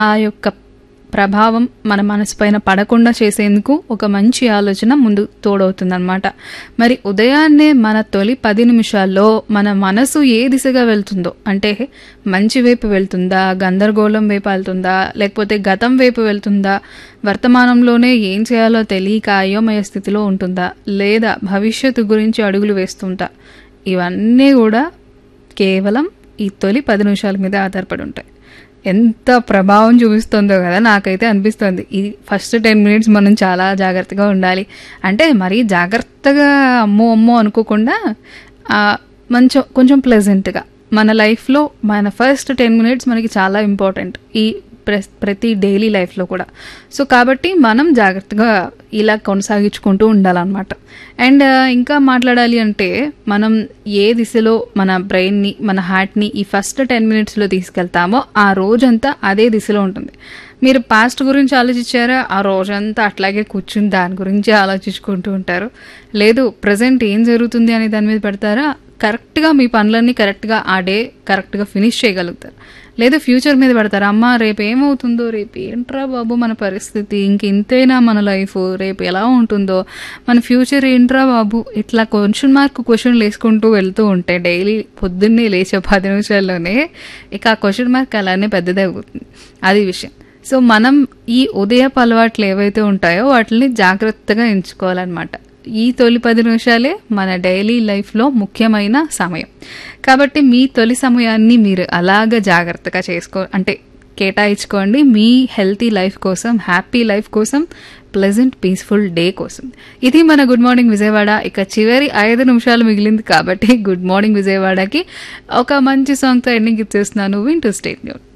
ఆ యొక్క ప్రభావం మన మనసు పైన పడకుండా చేసేందుకు ఒక మంచి ఆలోచన ముందు తోడవుతుందన్నమాట మరి ఉదయాన్నే మన తొలి పది నిమిషాల్లో మన మనసు ఏ దిశగా వెళ్తుందో అంటే మంచి వైపు వెళ్తుందా గందరగోళం వైపు వెళ్తుందా లేకపోతే గతం వైపు వెళ్తుందా వర్తమానంలోనే ఏం చేయాలో తెలియక అయోమయ స్థితిలో ఉంటుందా లేదా భవిష్యత్తు గురించి అడుగులు వేస్తుందా ఇవన్నీ కూడా కేవలం ఈ తొలి పది నిమిషాల మీద ఆధారపడి ఉంటాయి ఎంత ప్రభావం చూపిస్తుందో కదా నాకైతే అనిపిస్తుంది ఈ ఫస్ట్ టెన్ మినిట్స్ మనం చాలా జాగ్రత్తగా ఉండాలి అంటే మరీ జాగ్రత్తగా అమ్మో అమ్మో అనుకోకుండా ఆ, మంచం కొంచెం ప్లెజెంట్గా మన లైఫ్లో మన ఫస్ట్ టెన్ మినిట్స్ మనకి చాలా ఇంపార్టెంట్ ఈ ప్రెస్ ప్రతి డైలీ లైఫ్లో కూడా సో కాబట్టి మనం జాగ్రత్తగా ఇలా కొనసాగించుకుంటూ ఉండాలన్నమాట అండ్ ఇంకా మాట్లాడాలి అంటే మనం ఏ దిశలో మన బ్రెయిన్ని మన హార్ట్ని ఈ ఫస్ట్ టెన్ మినిట్స్లో తీసుకెళ్తామో ఆ రోజంతా అదే దిశలో ఉంటుంది మీరు పాస్ట్ గురించి ఆలోచించారా ఆ రోజంతా అట్లాగే కూర్చుని దాని గురించి ఆలోచించుకుంటూ ఉంటారు లేదు ప్రజెంట్ ఏం జరుగుతుంది అనే దాని మీద పెడతారా కరెక్ట్గా మీ పనులన్నీ కరెక్ట్గా ఆ డే కరెక్ట్గా ఫినిష్ చేయగలుగుతారు లేదా ఫ్యూచర్ మీద పెడతారు అమ్మ రేపు ఏమవుతుందో రేపు ఏంట్రా బాబు మన పరిస్థితి ఇంక ఇంతేనా మన లైఫ్ రేపు ఎలా ఉంటుందో మన ఫ్యూచర్ ఏంట్రా బాబు ఇట్లా క్వశ్చన్ మార్క్ క్వశ్చన్లు వేసుకుంటూ వెళ్తూ ఉంటే డైలీ పొద్దున్నే లేచే పది నిమిషాల్లోనే ఇక ఆ క్వశ్చన్ మార్క్ అలానే పెద్దదే అవుతుంది అది విషయం సో మనం ఈ ఉదయపు అలవాట్లు ఏవైతే ఉంటాయో వాటిని జాగ్రత్తగా ఎంచుకోవాలన్నమాట ఈ తొలి పది నిమిషాలే మన డైలీ లైఫ్లో ముఖ్యమైన సమయం కాబట్టి మీ తొలి సమయాన్ని మీరు అలాగ జాగ్రత్తగా చేసుకో అంటే కేటాయించుకోండి మీ హెల్తీ లైఫ్ కోసం హ్యాపీ లైఫ్ కోసం ప్లెజెంట్ పీస్ఫుల్ డే కోసం ఇది మన గుడ్ మార్నింగ్ విజయవాడ ఇక చివరి ఐదు నిమిషాలు మిగిలింది కాబట్టి గుడ్ మార్నింగ్ విజయవాడకి ఒక మంచి సాంగ్తో ఎండింగ్ ఇచ్చేస్తున్నాను వింటూ స్టేట్ న్యూట్